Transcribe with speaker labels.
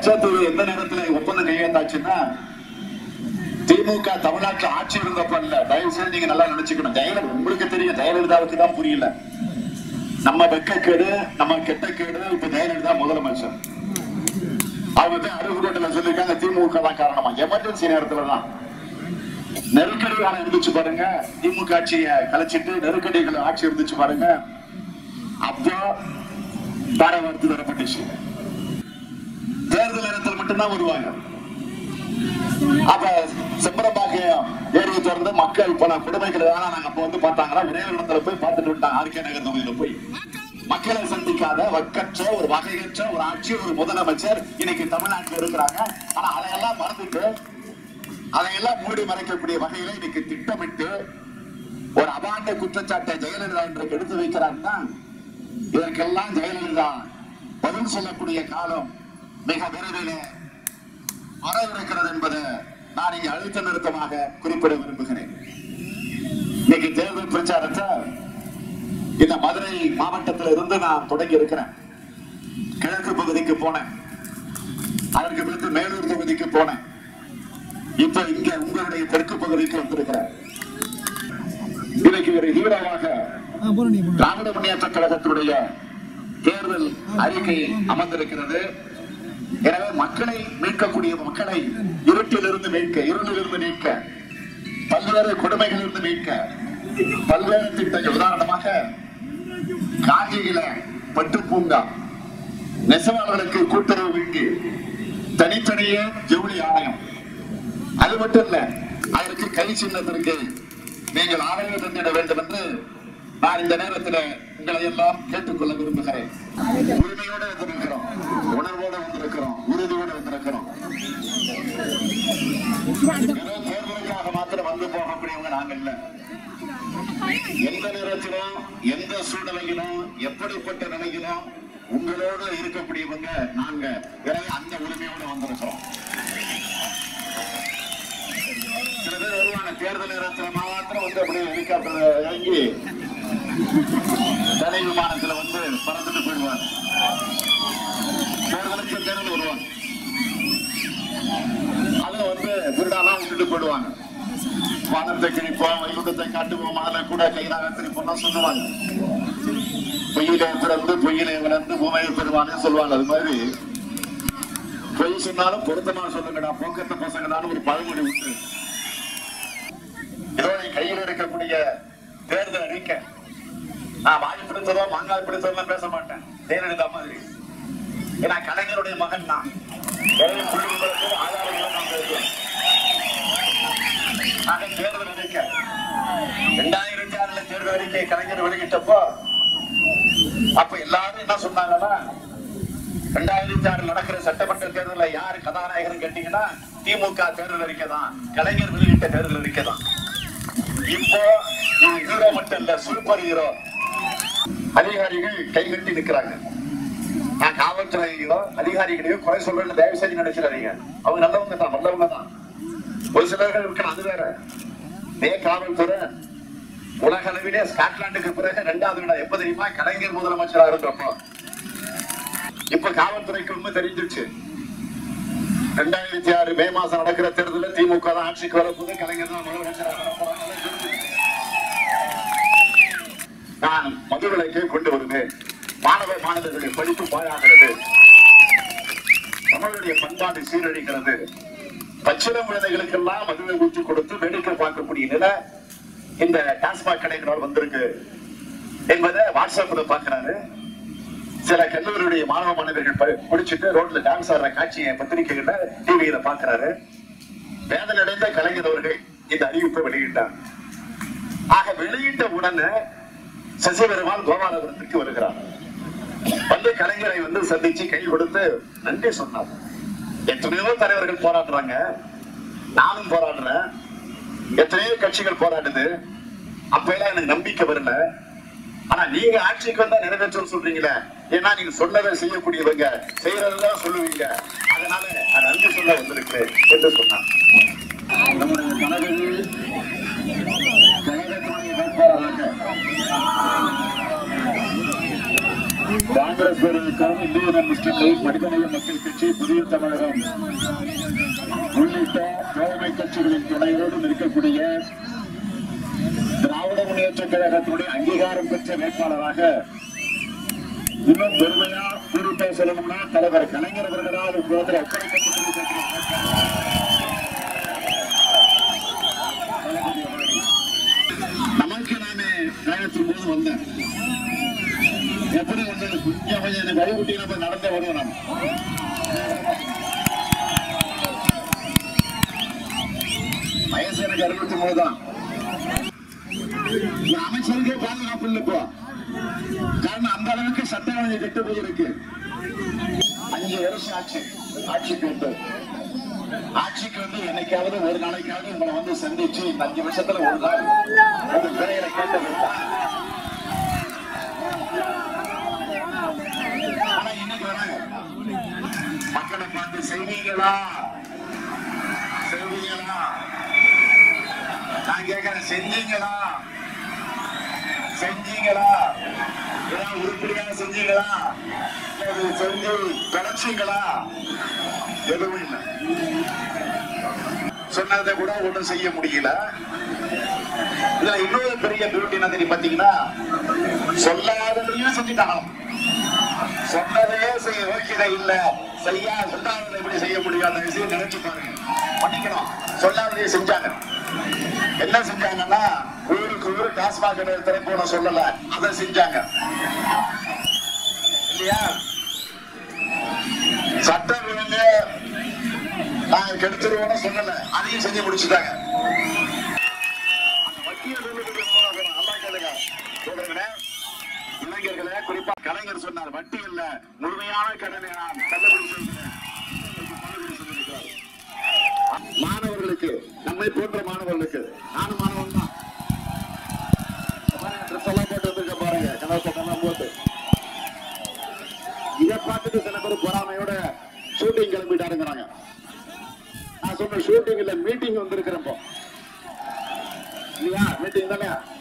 Speaker 1: கச்சத்தூர் எந்த நேரத்துல ஒப்பந்தம் கையெழுத்தாச்சுன்னா திமுக தமிழ்நாட்டுல ஆட்சி இருந்தப்ப இல்ல தயவு செய்து நீங்க நல்லா நினைச்சுக்கணும் ஜெயலலிதா உங்களுக்கு தெரியும் ஜெயலலிதாவுக்கு தான் புரியல நம்ம வெக்கக்கேடு நம்ம கெட்ட கேடு இப்ப ஜெயலலிதா முதலமைச்சர் அவங்க தான் அருகுகோட்டில் சொல்லியிருக்காங்க திமுக தான் காரணமா எமர்ஜென்சி நேரத்துல தான் நெருக்கடி காலம் இருந்துச்சு பாருங்க திமுக ஆட்சியை கலைச்சிட்டு நெருக்கடிகள் ஆட்சி இருந்துச்சு பாருங்க அப்போ தார வார்த்து தரப்பட்டுச்சு தேர்தல் நேரத்தில் மட்டும்தான் வருவாங்க அப்ப செம்பரம்பாக்கம் ஏரியை திறந்து மக்கள் பல கொடுமைகள் எல்லாம் நாங்க அப்ப வந்து பார்த்தாங்களா ஒரே ஒரு இடத்துல போய் பார்த்துட்டு விட்டாங்க ஆர்கே நகர் தொகுதியில போய் மக்களை சந்திக்காத வக்கற்ற ஒரு வகையற்ற ஒரு ஆட்சி ஒரு முதலமைச்சர் இன்னைக்கு தமிழ்நாட்டில் இருக்கிறாங்க ஆனா அதையெல்லாம் மறந்துட்டு அதையெல்லாம் மூடி மறைக்கக்கூடிய வகையில இன்னைக்கு திட்டமிட்டு ஒரு அபாண்ட குற்றச்சாட்டை ஜெயலலிதா இன்றைக்கு எடுத்து வைக்கிறாங்கன்னா இதற்கெல்லாம் ஜெயலலிதா பதில் சொல்லக்கூடிய காலம் மிக விரைவிலே வரவிருக்கிறது என்பதை நான் இங்கே அழுத்த நிறுத்தமாக குறிப்பிட விரும்புகிறேன் இன்னைக்கு தேர்தல் பிரச்சாரத்தை இந்த மதுரை மாவட்டத்தில் இருந்து நான் தொடங்கி இருக்கிறேன் கிழக்கு பகுதிக்கு போனேன் அதற்கு பிறகு மேலூர் தொகுதிக்கு போனேன் இப்ப இங்க உங்களுடைய தெற்கு பகுதிக்கு வந்திருக்கிறேன் இன்னைக்கு ஒரு ஹீரோவாக
Speaker 2: ஆ போறோம் நீ போறோம்
Speaker 1: திராவிட முன்னேற்ற கழகத்தினுடைய தேர்தல் அறிக்கை அமர்ந்திருக்கிறது எனவே மக்களை மீட்கக்கூடிய மக்களை இருட்டிலிருந்து மீட்க இருளிலிருந்து மீட்க பல்வேறு கொடுமைகளிலிருந்து மீட்க பல்வேறு திட்டங்கள் உதாரணமாக காஞ்சியில பட்டு பூங்கா நெசவாளர்களுக்கு கூட்டுறவு வங்கி தனித்தனியே ஜவுளி ஆணையம் அது மட்டும் இல்ல அதற்கு கை சின்னத்திற்கு நீங்கள் ஆதரவு தந்திட வேண்டும் என்று நான் இந்த நேரத்தில் உங்களை எல்லாம் கேட்டுக்கொள்ள விரும்புகிறேன் உரிமையோடு வந்திருக்கிறோம் உணர்வோடு வந்திருக்கிறோம் உறுதியோடு வந்திருக்கிறோம் ஏதோ தேர்தலுக்காக மாத்திரம் வந்து போகக்கூடியவங்க நாங்க இல்ல எந்த நேரத்திலும் எந்த சூழ்நிலையிலும் எப்படிப்பட்ட நிலையிலும் உங்களோடு இருக்கக்கூடியவங்க நாங்க எனவே அந்த உரிமையோடு வந்திருக்கிறோம் சில பேர் வருவாங்க தேர்தல் நேரத்துல மாத்திரம் வந்து அப்படியே ஹெலிகாப்டர் இறங்கி தனி விமானத்துல வந்து பறந்துட்டு போயிடுவாங்க தேர்தலுக்கு தேர்தல் வருவாங்க அதுல வந்து திருடாலாம் விட்டுட்டு போயிடுவாங்க வானத்தை கிழிப்போம் வைகுண்டத்தை காட்டுவோம் அதில் கூட கைதாக திரிப்போம்லாம் சொல்லுவாங்க பொய்யிலே பிறந்து பொய்யிலே வளர்ந்து பூமையை பெறுவான்னு சொல்லுவாங்க அது மாதிரி பொய் சொன்னாலும் பொருத்தமா சொல்லுங்கடா போக்கத்த பசங்கடான்னு ஒரு பழமொழி உண்டு இதோ என் கையில் இருக்கக்கூடிய தேர்தல் அறிக்கை நான் வாய் பிடித்ததோ மாங்காய் பிடித்ததோ பேச மாட்டேன் ஜெயலலிதா மாதிரி ஏன்னா கலைஞருடைய மகன் நான் எனவே புள்ளிவிவரத்தில் ஆதாரங்களும் நான் பேசுவேன் ஆக தேர்தல் அறிக்கை ரெண்டாயிரத்தி ஆறுல தேர்தல் அறிக்கை கலைஞர் வெளியிட்டப்போ அப்ப எல்லாரும் என்ன சொன்னாங்கன்னா ரெண்டாயிரத்தி ஆறு நடக்கிற சட்டமன்ற தேர்தலில் யாரு கதாநாயகர்னு கேட்டீங்கன்னா திமுக தேர்தல் அறிக்கை தான் கலைஞர் வெளியிட்ட தேர்தல் அறிக்கை தான் இப்போ இது ஹீரோ மட்டும் இல்ல சூப்பர் ஹீரோ அதிகாரிகள் கைகட்டி நிக்கிறாங்க நான் காவல்துறையோ அதிகாரிகளையோ குறை சொல்றேன்னு தயவு செஞ்சு நினைச்சிடாதீங்க அவங்க நல்லவங்க தான் நல்லவங்க தான் ஒரு சிலர்கள் இருக்கணும் அது வேற இதே காவல்துறை உலக அளவிலே ஸ்காட்லாந்துக்கு பிறகு ரெண்டாவது இடம் எப்ப தெரியுமா கலைஞர் முதலமைச்சராக இருக்கிறப்போ இப்ப காவல்துறைக்கு உண்மை தெரிஞ்சிருச்சு ரெண்டாயிரத்தி ஆறு மே மாசம் நடக்கிற தேர்தலில் திமுக தான் ஆட்சிக்கு வரப்போது கலைஞர் தான் முதலமைச்சராக வரப்போறாங்க நான் மதுவிலக்கை கொண்டு வருவேன் மாணவ மாணவர்களுடைய படிப்பு பாழாகிறது தமிழுடைய பண்பாடு சீரழிக்கிறது பச்சிலம் குழந்தைகளுக்கெல்லாம் மதுவை ஊற்றி கொடுத்து வேடிக்கை பார்க்கக்கூடிய நிலை இந்த டாஸ்மாக் கடைகளால் வந்திருக்கு என்பதை வாட்ஸ்அப்ல பாக்குறாரு சில கல்லூரியுடைய மாணவ மாணவர்கள் ப- குடிச்சிட்டு ரோட்ல டான்ஸ் ஆடுற காட்சியை பத்திரிகைகள்ல டிவியில பாக்குறாரு வேதனை அடைந்த கலைஞர் அவர்கள் இந்த அறிவிப்பை வெளியிட்டார் ஆக வெளியிட்ட உடனே சசிபெருமாள் கோபாலபுரத்துக்கு வருகிறார் வந்து கலைஞரை வந்து சந்திச்சு கை கொடுத்து நன்றி சொன்னார் எத்தனையோ தலைவர்கள் போராடுறாங்க நானும் போராடுறேன் எத்தனையோ கட்சிகள் போராடுது அப்ப எல்லாம் எனக்கு நம்பிக்கை வரல ஆனா நீங்க ஆட்சிக்கு வந்தா நிறைவேற்றும் சொல்றீங்களே ஏன்னா நீங்க சொன்னதை செய்யக்கூடியவங்க செய்யறதுதான் சொல்லுவீங்க அதனால நான் நன்றி சொல்ல வந்திருக்கிறேன் என்று சொன்னார் நம்முடைய தலைவர்கள் கழகத்துடைய வேட்பாளராக காங்கிரஸ் பேரவை வணக்கம் இந்திய முஸ்லிம் லீக் மனிதநேய மக்கள் கட்சி புதிய தமிழகம் உள்ளிட்ட தோழமை கட்சிகளின் துணையோடு இருக்கக்கூடிய திராவிட முன்னேற்ற கழகத்தினுடைய அங்கீகாரம் பெற்ற வேட்பாளராக இன்னும் பெருமையா குறிப்பா சொல்லணும்னா தலைவர் கலைஞர் அவர்களால் இப்போது ஒப்படைக்கப்பட்டிருக்கிற நமக்கு நானே காயத்தின் போது வந்தேன் எப்படி வந்தது கொஞ்சம் கொஞ்சம் எனக்கு வழிகுட்டி நம்ம நடந்தே வருவோம் நான் வயசு எனக்கு அறுபத்தி மூணு தான் ஒரு அமைச்சருக்கே பாதுகாப்பு இல்லை இப்போ காரணம் அந்த அளவுக்கு சட்ட ஒழுங்கு கெட்டு போயிருக்கு அஞ்சு வருஷம் ஆச்சு ஆட்சிக்கு வந்து ஆட்சிக்கு வந்து என்னைக்காவது ஒரு நாளைக்காவது உங்களை வந்து சந்திச்சு இந்த அஞ்சு வருஷத்துல ஒரு நாள் உங்க பிறையில கேட்டது ஆனா இன்னைக்கு வராங்க மக்களை பார்த்து செய்வீங்களா செய்வீங்களா நான் கேட்கிறேன் செஞ்சீங்களா செஞ்சீங்களா ஏதாவது உருப்படியாக செஞ்சீங்களா இல்ல செஞ்சு கிடைச்சீங்களா எதுவும் இல்லை சொன்னதை கூட ஒண்ணும் செய்ய முடியல இதுல இன்னொரு பெரிய பியூட்டி என்ன தெரியும் பாத்தீங்கன்னா சொல்லாததையும் செஞ்சுட்டாங்க சொன்னதே செய்ய வைக்கிற இல்ல செய்யா சொல்லாததை எப்படி செய்ய முடியும் அந்த விஷயம் நினைச்சு பாருங்க பண்ணிக்கணும் சொல்லாததையே செஞ்சாங்க என்ன செஞ்சாங்கன்னா ஊருக்கு ஊரு டாஸ்மாக் கடை திறப்போன சொல்லல அதை செஞ்சாங்க இல்லையா சட்ட ஒழுங்கு நாங்க கெடுத்துருவோம்னு சொல்லல அதையும் செஞ்சு முடிச்சுட்டாங்க அந்த வட்டியை சொல்லுறது மூலம் நல்லா கேளுங்க சொல்றேன் இளைஞர்களே குறிப்பா கலைஞர் சொன்னார் வட்டி இல்ல முழுமையான கடனை நான் தள்ளுபடி செய்கிறேன் தள்ளுபடி செய்திருக்கிறார். மாணவர்களுக்கு நம்மை போன்ற மாணவர்களுக்கு நானும் மாணவன் தான் ட்ரெஸ் எல்லாம் போட்டு வந்திருக்க பாருங்க கலர் சட்டெல்லாம் போட்டு இதை பார்த்துட்டு சில பேர் பொறாமையோட ஷூட்டிங் கிளம்பிட்டாருங்கிறாங்க நான் சொன்ன ஷூட்டிங் இல்ல மீட்டிங் வந்திருக்கிறப்போ இல்லையா மீட்டிங் தானே